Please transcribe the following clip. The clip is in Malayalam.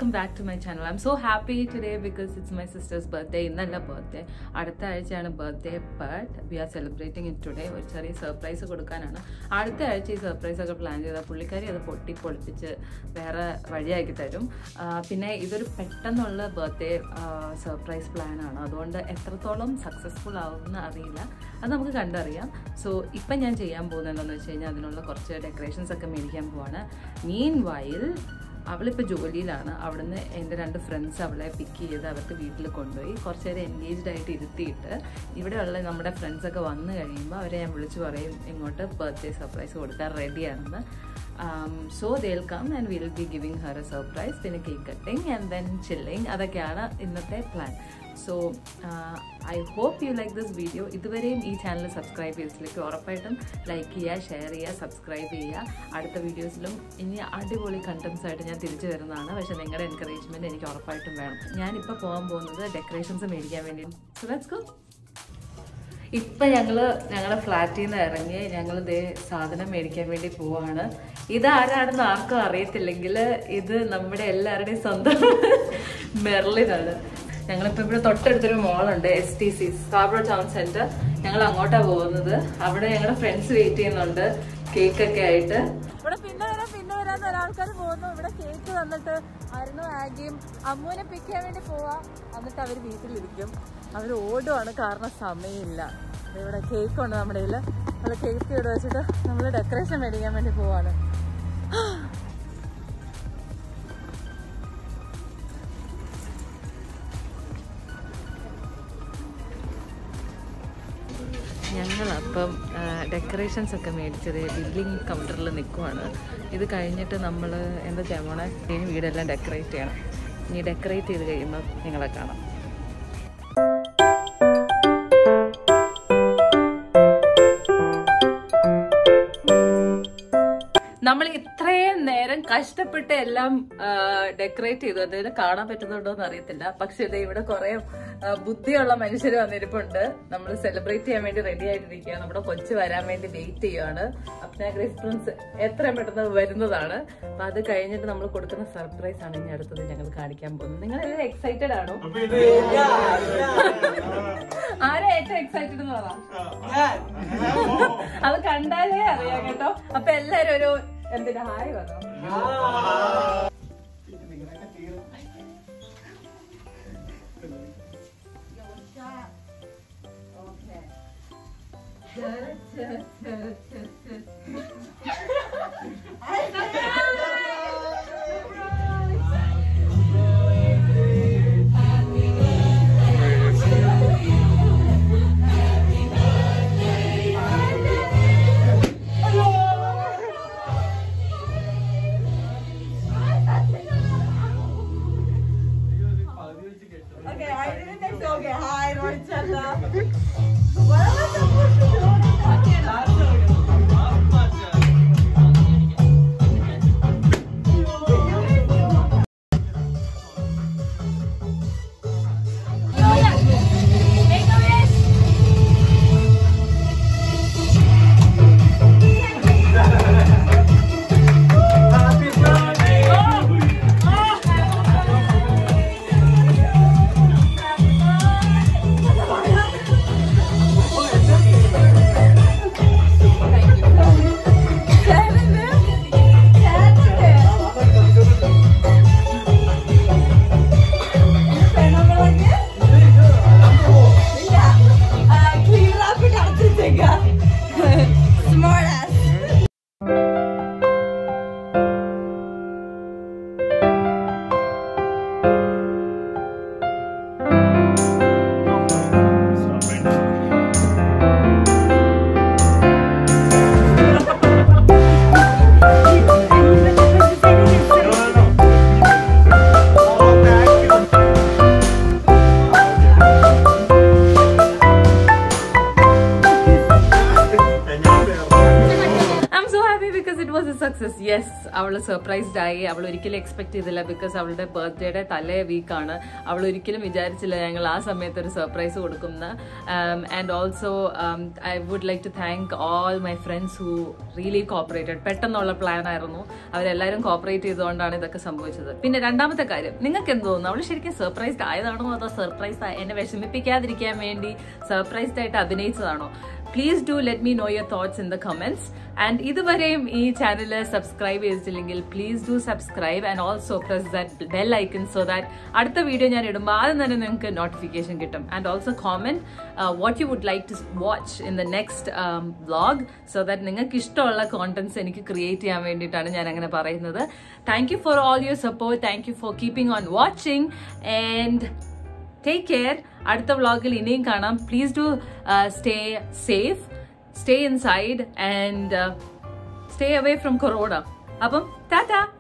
Welcome back to my channel I'm so happy today because it's my sister's birthday ഇന്നല്ല ബർത്ത്ഡേ അടുത്ത ആഴ്ചയാണ് birthday but we are celebrating it today ഒരു ചെറിയ സർപ്രൈസ് കൊടുക്കാനാണ് അടുത്ത ആഴ്ച ഈ സർപ്രൈസ് ഒക്കെ പ്ലാൻ ചെയ്താൽ പുള്ളിക്കാരി അത് പൊട്ടി പൊളിപ്പിച്ച് വേറെ വഴിയാക്കി തരും ആ, പിന്നെ ഇതൊരു പെട്ടെന്നുള്ള ബർത്ത്ഡേ സർപ്രൈസ് പ്ലാനാണ് അതുകൊണ്ട് എത്രത്തോളം സക്സസ്ഫുൾ ആവുമെന്ന് അറിയില്ല അത് നമുക്ക് കണ്ടറിയാം സോ ഇപ്പം ഞാൻ ചെയ്യാൻ പോകുന്നത് എന്താണെന്ന് വെച്ച് കഴിഞ്ഞാൽ അതിനുള്ള കുറച്ച് ഡെക്കറേഷൻസ് ഒക്കെ മേടിക്കാൻ പോവാണ് മീൻ വൈൽ അവളിപ്പോൾ ജോലിയിലാണ് അവിടുന്ന് എൻ്റെ രണ്ട് ഫ്രണ്ട്സ് അവളെ പിക്ക് ചെയ്ത് അവർക്ക് വീട്ടിൽ കൊണ്ടുപോയി കുറച്ച് നേരം എൻഗേജ്ഡ് ആയിട്ട് ഇരുത്തിയിട്ട് ഇവിടെയുള്ള നമ്മുടെ ഫ്രണ്ട്സൊക്കെ വന്നു കഴിയുമ്പോൾ അവരെ ഞാൻ വിളിച്ചു പറയും ഇങ്ങോട്ട് ബർത്ത്ഡേ സർപ്രൈസ് കൊടുക്കാൻ റെഡിയാണെന്ന് so they'll come and will be giving her a surprise പിന്നെ cake cutting and then chilling അതൊക്കെയാണ് ഇന്നത്തെ plan so I hope you like this video ഇതുവരെയും ഈ ചാനൽ സബ്സ്ക്രൈബ് ചെയ്തിട്ടില്ലെങ്കിൽ ഉറപ്പായിട്ടും ലൈക്ക് ചെയ്യുക ഷെയർ ചെയ്യുക സബ്സ്ക്രൈബ് ചെയ്യുക അടുത്ത വീഡിയോസിലും ഇനി അടിപൊളി കണ്ടൻസ് ആയിട്ട് ഞാൻ തിരിച്ചു വരുന്നതാണ് പക്ഷെ നിങ്ങളുടെ എൻകറേജ്മെൻറ്റ് എനിക്ക് ഉറപ്പായിട്ടും വേണം ഞാനിപ്പോൾ പോകാൻ പോകുന്നത് ഡെക്കറേഷൻസ് മേടിക്കാൻ വേണ്ടി സോ ലെറ്റ്സ് ഗോ ഇപ്പൊ ഞങ്ങള് ഞങ്ങളുടെ ഫ്ലാറ്റിൽ നിന്ന് ഇറങ്ങി ഞങ്ങൾ ഇതേ സാധനം മേടിക്കാൻ വേണ്ടി പോവാണ് ഇതാരാണെന്ന് ആർക്കും അറിയത്തില്ലെങ്കിൽ ഇത് നമ്മുടെ എല്ലാവരുടെയും സ്വന്തം മെർലിനാണ് ഞങ്ങളിപ്പോ ഇവിടെ തൊട്ടടുത്തൊരു മോളുണ്ട് S T C Scarborough town centre ഞങ്ങൾ അങ്ങോട്ടാ പോകുന്നത് അവിടെ ഞങ്ങളുടെ ഫ്രണ്ട്സ് വെയിറ്റ് ചെയ്യുന്നുണ്ട് കേക്ക് ഒക്കെ ആയിട്ട് ഇവിടെ പിന്നെ വരാം പിന്നെ വരാന്ന് ഒരാൾക്കാർ പോകുന്നു ഇവിടെ കേക്ക് തന്നിട്ട് അരുണും ആഗിയും അമ്മൂനെ പിക്ക് ചെയ്യാൻ വേണ്ടി പോവാ എന്നിട്ട് അവർ വീട്ടിലിരിക്കും അവർ ഓടുവാണ് കാരണം സമയമില്ല ദേ ഇവിടെ കേക്ക് ഉണ്ട് നമ്മുടെ കയ്യിൽ നമ്മൾ കേക്ക് ഇവിടെ വെച്ചിട്ട് നമ്മൾ ഡെക്കറേഷൻ മേടിക്കാൻ വേണ്ടി പോവാണ് ഞങ്ങളപ്പം ഡെക്കറേഷൻസ് ഒക്കെ മേടിച്ചത് ബില്ലിംഗ് കൗണ്ടറിൽ നിൽക്കുവാണ് ഇത് കഴിഞ്ഞിട്ട് നമ്മൾ എന്താ ചെയ്യാൻ പോണേ ഇനി വീടെല്ലാം ഡെക്കറേറ്റ് ചെയ്യണം ഇനി ഡെക്കറേറ്റ് ചെയ്ത് കഴിയുമ്പോൾ നിങ്ങളെ കാണാം നമ്മൾ ഇത്രയും നേരം കഷ്ടപ്പെട്ട് എല്ലാം ഡെക്കറേറ്റ് ചെയ്തു അതിന് കാണാൻ പറ്റുന്നുണ്ടോ എന്ന് അറിയത്തില്ല പക്ഷെ ഇത് ഇവിടെ കുറെ ആ, ബുദ്ധിയുള്ള മനുഷ്യർ വന്നിരിപ്പുണ്ട് നമ്മൾ സെലിബ്രേറ്റ് ചെയ്യാൻ വേണ്ടി റെഡി ആയിട്ടിരിക്കുക നമ്മുടെ കൊച്ചു വരാൻ വേണ്ടി വെയിറ്റ് ചെയ്യുകയാണ് അപ്ന ഗ്രേസ് പ്രിൻസ് എത്രയും പെട്ടെന്ന് വരുന്നതാണ് അപ്പൊ അത് കഴിഞ്ഞിട്ട് നമ്മൾ കൊടുക്കുന്ന സർപ്രൈസ് ആണ് ഇനി അടുത്തത് ഞങ്ങൾ കാണിക്കാൻ പോകുന്നത് നിങ്ങൾ എല്ലാവരും എക്സൈറ്റഡ് ആണോ ആരാ ഏറ്റവും എക്സൈറ്റഡ് എന്ന് പറ അത് കണ്ടാലേ അറിയാം കേട്ടോ അപ്പൊ എല്ലാരും ഒരു എന്തിനാ ഹായ് പറഞ്ഞു Okay, I didn't think so. Okay, hi, Rohit Chanda. What am I supposed to do? Was a success yes അവൾ സർപ്രൈസ്ഡ് ആയി അവൾ ഒരിക്കലും എക്സ്പെക്ട് ചെയ്തില്ല ബിക്കോസ് അവളുടെ ബർത്ത്ഡേയുടെ തലേ വീക്കാണ് അവൾ ഒരിക്കലും വിചാരിച്ചില്ല ഞങ്ങൾ ആ സമയത്ത് ഒരു സർപ്രൈസ് കൊടുക്കുന്ന and also I would like to thank all my friends who really cooperated പെട്ടെന്നുള്ള പ്ലാൻ ആയിരുന്നു അവരെല്ലാവരും കോപ്പറേറ്റ് ചെയ്തുകൊണ്ടാണ് ഇതൊക്കെ സംഭവിച്ചത് പിന്നെ രണ്ടാമത്തെ കാര്യം നിങ്ങൾക്ക് എന്ത് തോന്നുന്നു അവൾ ശരിക്കും സർപ്രൈസ്ഡ് ആയതാണോ അതോ സർപ്രൈസ് എന്നെ വിഷമിപ്പിക്കാതിരിക്കാൻ വേണ്ടി സർപ്രൈസ്ഡ് ആയിട്ട് അഭിനയിച്ചതാണോ please do let me know your thoughts in the comments and ഇതുവരെയും ഈ ചാനൽ സബ്സ്ക്രൈബ് ചെയ്തിട്ടില്ലെങ്കിൽ please do subscribe and also press that bell icon so that അടുത്ത വീഡിയോ ഞാൻ ഇടുമ്പോൾ ആദ്യം തന്നെ നിങ്ങൾക്ക് നോട്ടിഫിക്കേഷൻ കിട്ടും and also comment what you would like to watch in the next vlog so that നിങ്ങൾക്ക് ഇഷ്ടമുള്ള കോണ്ടന്റ്സ് എനിക്ക് ക്രിയേറ്റ് ചെയ്യാൻ വേണ്ടിയിട്ടാണ് ഞാൻ അങ്ങനെ പറയുന്നത് thank you for all your support thank you for keeping on watching and take care അടുത്ത വ്ളോഗിൽ ഇനിയും കാണാം please do stay safe stay inside and stay away from corona അപ്പം ടാറ്റ